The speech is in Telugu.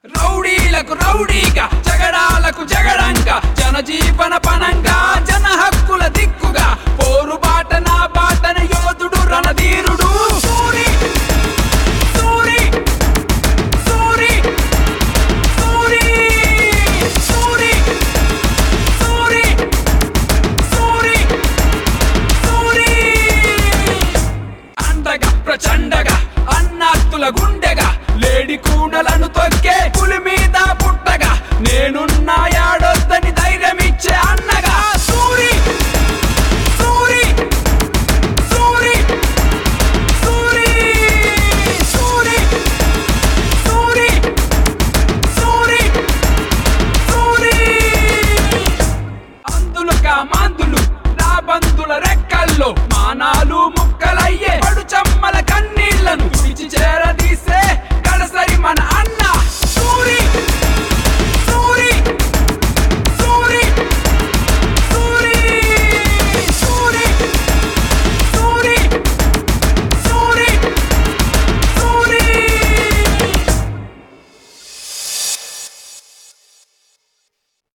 రౌడీలకు రౌడీగా జగడాలకు జగడంగా జనజీవన పనంగా జన హక్కుల దిక్కుగా పోరు బాట నా బాటన యోధుడు రణధీరుడు సూరి సూరి సూరి సూరి సూరి సూరి సూరి సూరి అండగా ప్రచండగా అన్నాత్తుల గుండెగా లేడి కూడలను తొక్కే పులి మీద పుట్టగా నేనున్నాయా